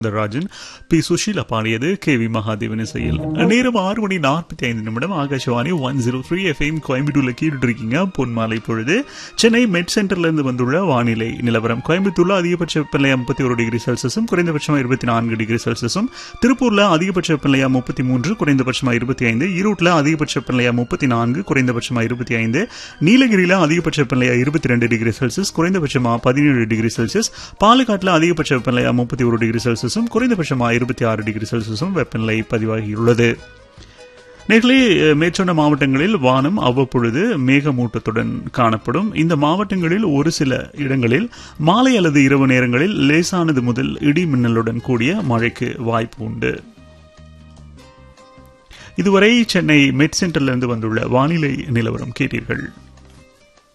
Rajan B Sushila பாடியது K V Mahadevan இசையில் நேரம் ஆறு மணி நாற்பத்தி ஐந்து நிமிடம் Akashvani one zero three FM கோயம்புத்தூர்ல கேட்டுட்டு இருக்கீங்க பொன்மாலை பொழுது சென்னை மெட் சென்டர்ல இருந்து வந்துள்ள வானிலை நிலவரம் கோயம்புத்தூர்ல அதிகபட்ச வெப்பநிலை முப்பத்தி ஒரு டிகிரி செல்சியஸும் குறைந்தபட்சமா இருபத்தி நான்கு டிகிரி செல்சியஸும் திருப்பூர்ல அதிகபட்ச வெப்பநிலையா முப்பத்தி மூன்று குறைந்தபட்சமா இருபத்தி ஐந்து ஈரோட்ல அதிகபட்ச வெப்பநிலையா முப்பத்தி நான்கு குறைந்தபட்சமா இருபத்தி ஐந்து நீலகிரியில அதிகபட்ச வெப்பநிலையா இருபத்தி ரெண்டு டிகிரி செல்சியஸ் குறைந்தபட்சமா பதினேழு டிகிரி செல்சியஸ் பாலக்காட்டுல அதிகபட்ச வெப்பநிலையா முப்பத்தி ஒரு டிகிரி செல்சியஸும் குறைந்தபட்சமா இருபத்தி ஆறு டிகிரி செல்சியஸும் வெப்பநிலை பதிவாகியுள்ளது நேர்களே மேற்சொன்ன மாவட்டங்களில் வானம் அவ்வப்பொழுது மேகமூட்டத்துடன் காணப்படும் இந்த மாவட்டங்களில் ஒரு சில இடங்களில் மாலை அல்லது இரவு நேரங்களில் லேசானது முதல் இடி மின்னலுடன் கூடிய மழைக்கு வாய்ப்பு உண்டு இதுவரை சென்னை மெட் சென்டரிலிருந்து வந்துள்ள வானிலை நிலவரம் கேட்டீர்கள்